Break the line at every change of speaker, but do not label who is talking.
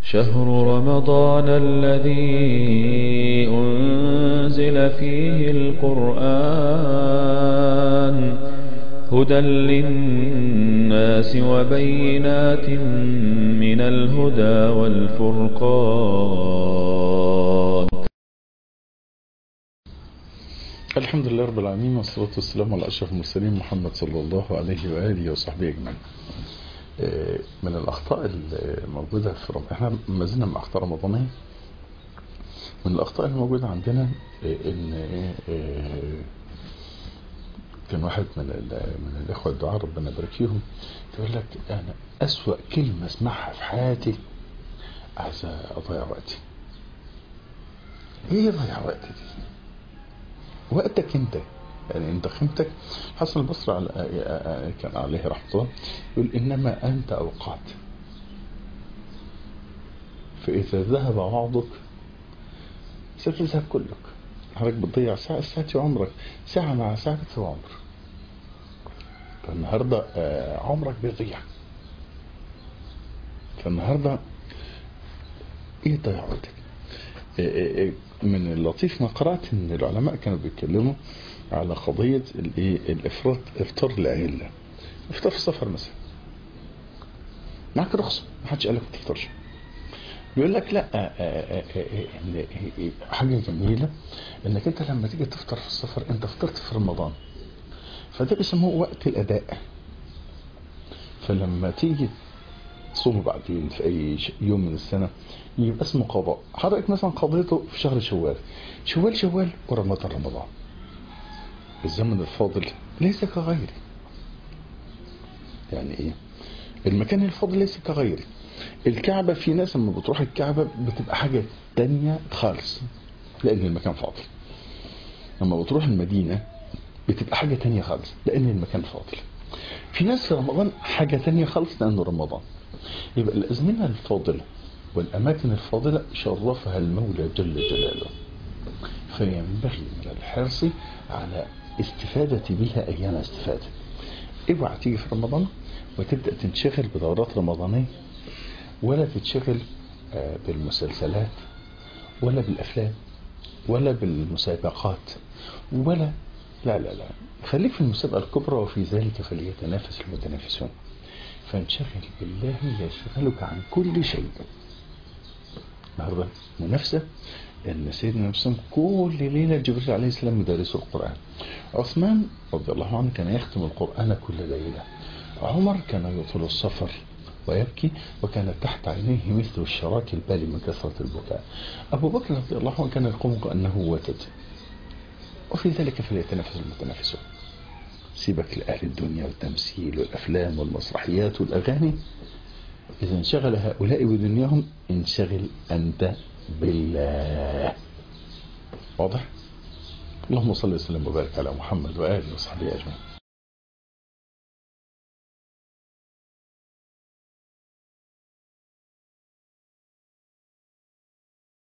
شهر رمضان الذي أنزل فيه القرآن هدى للناس وبينات من الهدى والفرقان
الحمد لله رب العالمين والصلاة والسلام على أشرف المرسلين محمد صلى الله عليه وآله وصحبه أجمعين من الأخطاء الموجودة في رمضان احنا ما زلنا من أخطاء رمضانية من الأخطاء الموجودة عندنا إن كان واحد من من الإخوة الدعاء ربنا يبارك فيهم يقول لك أنا أسوأ كلمة أسمعها في حياتي عايز أضيع وقتي إيه ضيع وقتي دي؟ وقتك أنت يعني انت قيمتك حسن البصري على كان عليه رحمه الله يقول انما انت اوقات فاذا ذهب بعضك ستذهب كلك حضرتك بتضيع ساعة ساعة عمرك ساعة مع ساعة في عمر فالنهاردة عمرك بيضيع فالنهاردة ايه ضيع وقتك من اللطيف ما قرأت ان العلماء كانوا بيتكلموا على قضية الافراط افطار العيلة افطار في السفر مثلا معك رخصة ما حدش قال لك ما تفطرش بيقول لك لا حاجة جميلة انك انت لما تيجي تفطر في السفر انت فطرت في رمضان فده بيسموه وقت الاداء فلما تيجي تصوم بعدين في اي يوم من السنة يبقى اسمه قضاء حضرتك مثلا قضيته في شهر شوال شوال شوال ورمضان رمضان الزمن الفاضل ليس كغيره يعني ايه المكان الفاضل ليس كغيره الكعبة في ناس لما بتروح الكعبة بتبقى حاجة تانية خالص لان المكان فاضل لما بتروح المدينة بتبقى حاجة تانية خالص لان المكان فاضل في ناس في رمضان حاجة تانية خالص لانه رمضان يبقى الازمنة الفاضلة والاماكن الفاضلة شرفها المولى جل جلاله فينبغي من الحرص على استفادة بها أيام استفادة اوعى تيجي في رمضان وتبدأ تنشغل بدورات رمضانية ولا تتشغل بالمسلسلات ولا بالأفلام ولا بالمسابقات ولا لا لا لا خليك في المسابقة الكبرى وفي ذلك فليتنافس المتنافسون فانشغل بالله يشغلك عن كل شيء النهارده منافسة ان سيدنا نفسه كل ليلة جبريل عليه السلام يدرسه القرآن عثمان رضي الله عنه كان يختم القرآن كل ليلة عمر كان يطول السفر ويبكي وكان تحت عينيه مثل الشراك البالي من كثرة البكاء أبو بكر رضي الله عنه كان يقوم كأنه وتد وفي ذلك فليتنافس المتنافسون سيبك لأهل الدنيا والتمثيل والأفلام والمسرحيات والأغاني إذا انشغل هؤلاء بدنياهم انشغل أنت بالله واضح اللهم صل وسلم وبارك على محمد وآله وصحبه أجمعين